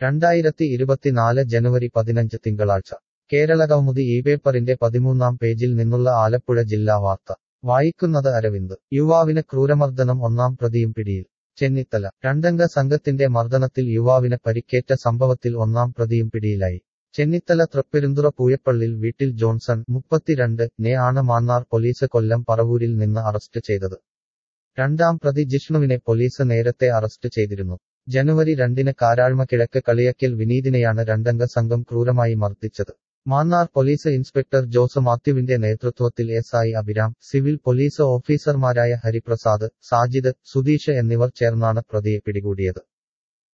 രണ്ടായിരത്തി ഇരുപത്തിനാല് ജനുവരി പതിനഞ്ച് തിങ്കളാഴ്ച കേരളകൗമുദി ഈ പേപ്പറിന്റെ പതിമൂന്നാം പേജിൽ നിന്നുള്ള ആലപ്പുഴ ജില്ലാ വാർത്ത വായിക്കുന്നത് അരവിന്ദ് യുവാവിന് ക്രൂരമർദ്ദനം ഒന്നാം പ്രതിയും പിടിയിൽ ചെന്നിത്തല രണ്ടംഗ സംഘത്തിന്റെ മർദ്ദനത്തിൽ യുവാവിന് പരിക്കേറ്റ സംഭവത്തിൽ ഒന്നാം പ്രതിയും പിടിയിലായി ചെന്നിത്തല തൃപ്പെരുന്തുറ പൂയപ്പള്ളിൽ വീട്ടിൽ ജോൺസൺ മുപ്പത്തിരണ്ട് നെ ആണ് മാന്നാർ പോലീസ് കൊല്ലം പറവൂരിൽ നിന്ന് അറസ്റ്റ് ചെയ്തത് രണ്ടാം പ്രതി ജിഷ്ണുവിനെ പോലീസ് നേരത്തെ അറസ്റ്റ് ചെയ്തിരുന്നു ജനുവരി രണ്ടിന് കാരാഴ്മ കിഴക്ക് കളിയക്കൽ വിനീതിനെയാണ് രണ്ടംഗ സംഘം ക്രൂരമായി മർദ്ദിച്ചത് മാന്നാർ പോലീസ് ഇൻസ്പെക്ടർ ജോസ് മാത്യുവിന്റെ നേതൃത്വത്തിൽ S I Abhiram civil police ഓഫീസർമാരായ ഹരിപ്രസാദ് സാജിദ് സുധീഷ് എന്നിവർ ചേർന്നാണ് പ്രതിയെ പിടികൂടിയത്